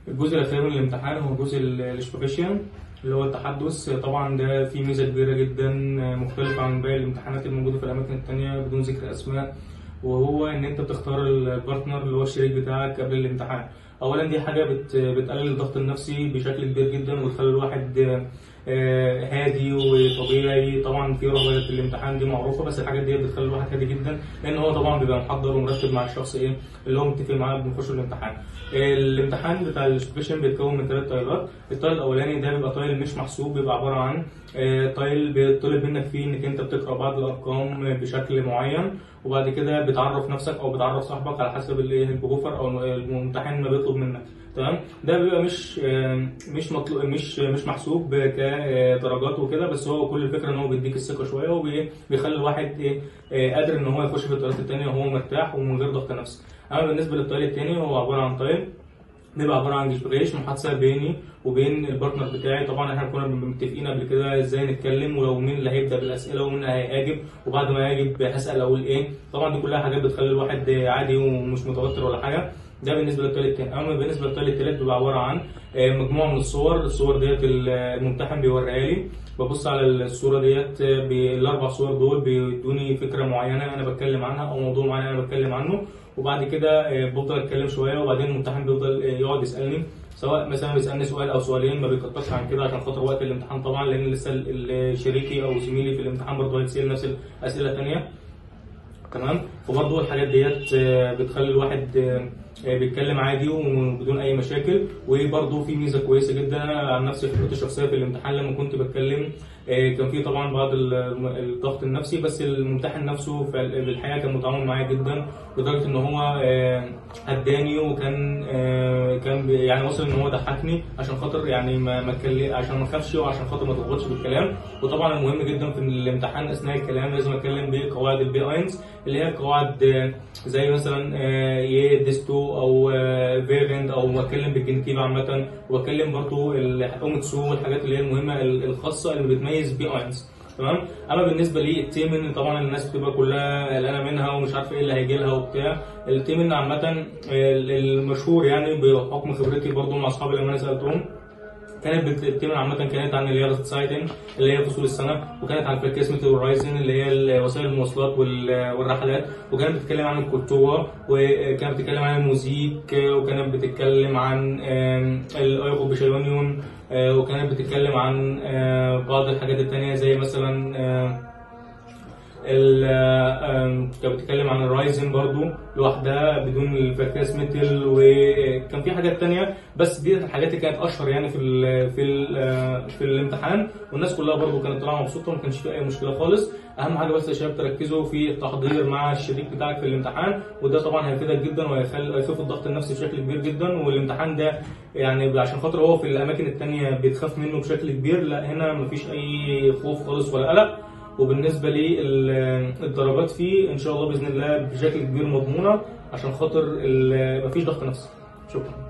الجزء الاخير من الامتحان هو جزء الاشبريشن اللي هو التحدث طبعا ده فيه ميزه كبيره جدا مختلفه عن باقي الامتحانات الموجوده في الاماكن التانية بدون ذكر اسماء وهو ان انت بتختار البارتنر اللي هو الشريك بتاعك قبل الامتحان اولا دي حاجه بت بتقلل الضغط النفسي بشكل كبير جدا وتخلي الواحد آه، هادي وطبيعي طبعا في رهبه في الامتحان دي معروفه بس الحاجات دي بتخلي الواحد هادي جدا لان هو طبعا بيبقى محضر ومرتب مع الشخص ايه اللي هو متفق معاه بنخش الامتحان آه، الامتحان بتاع السبيشن بيتكون من ثلاث تايلات التايل الاولاني ده بيبقى تايل مش محسوب بيبقى عباره عن آه، تايل بيطلب منك فيه انك انت بتقرا بعض الارقام بشكل معين وبعد كده بتعرف نفسك او بتعرف صاحبك على حسب الايه البروفر او الممتحن ما بيطلب منك تمام ده بيبقى مش آه، مش مطلوب مش مش محسوب كدرجات وكده بس هو كل الفكره ان هو بيديك الثقه شويه وبيخلي الواحد ايه آه، قادر ان هو يخش في الطريقات الثانيه وهو مرتاح ومن غير ضغط نفسي اما بالنسبه للطريق الثاني هو عباره عن طريق بيبقى عباره عن جيش محادثه بيني وبين البارتنر بتاعي طبعا احنا كنا متفقين قبل كده ازاي نتكلم ولو مين اللي هيبدا بالاسئله ومين اللي هيجاوب وبعد ما يجب هسال اقول ايه طبعا دي كلها حاجات بتخلي الواحد عادي ومش متوتر ولا حاجه ده بالنسبه للطالب الثاني اما بالنسبه للطالب الثالث بيبقى عباره عن آه، مجموعه من الصور الصور ديت الممتحن بيوريها لي ببص على الصوره ديت الاربع صور دول بيدوني فكره معينه انا بتكلم عنها او موضوع معين انا بتكلم عنه وبعد كده آه، بفضل اتكلم شويه وبعدين الممتحن بيفضل آه، يقعد يسالني سواء مثلا بيسالني سؤال او سؤالين ما بيكترش عن كده عشان خاطر وقت الامتحان طبعا لان لسه شريكي او زميلي في الامتحان برضه هيتسال نفس الاسئله الثانيه تمام وبرضه الحاجات ديت بتخلي الواحد بيتكلم عادي وبدون اي مشاكل وبرده في ميزه كويسه جدا انا عن نفسي خبرتي الشخصيه في الامتحان لما كنت بتكلم كان في طبعا بعض الضغط النفسي بس الممتحن نفسه في الحقيقه كان متعاون معايا جدا لدرجه ان هو هداني وكان كان يعني وصل ان هو ضحكني عشان خاطر يعني ما ما عشان ما اخافش وعشان خاطر ما تغلطش بالكلام وطبعا المهم جدا في الامتحان اثناء الكلام لازم اتكلم بقواعد البي اينز اللي هي قواعد زي مثلا يه ديستو او فيرند او اتكلم بالجنتيف عامه واتكلم برضو الاومتسو والحاجات اللي هي المهمه الخاصه اللي بتميز بي اينز تمام اما بالنسبه للتيمن طبعا الناس بتبقى كلها قلقانه منها ومش عارفه ايه اللي هيجي لها وبتاع التيمن عامه المشهور يعني بحكم خبرتي برضو مع اصحابي لما انا سالتهم كانت بتتكلم عامة كانت عن اليارد سايتن اللي هي فصول السنة وكانت عن فركسمة الهورايزن اللي هي وسائل المواصلات والرحلات وكانت بتتكلم عن الكولتور وكانت بتتكلم عن الموزيك وكانت بتتكلم عن الايقو بيشيونيون وكانت بتتكلم عن بعض الحاجات التانية زي مثلا كانت بتتكلم عن الرايزن برضو لوحدها بدون الفاكاس ميتل وكان في حاجات تانية بس دي الحاجات اللي كانت اشهر يعني في ال في ال في الامتحان والناس كلها برضو كانت طالعه مبسوطه وما كانش في اي مشكله خالص اهم حاجه بس يا شباب تركزوا في التحضير مع الشريك بتاعك في الامتحان وده طبعا هيفيدك جدا وهيخفف الضغط النفسي بشكل كبير جدا والامتحان ده يعني عشان خاطر هو في الاماكن التانية بيتخاف منه بشكل كبير لا هنا مفيش اي خوف خالص ولا قلق وبالنسبه للدرجات فيه ان شاء الله باذن الله بشكل كبير مضمونه عشان خاطر مفيش ضغط نفسي شكرا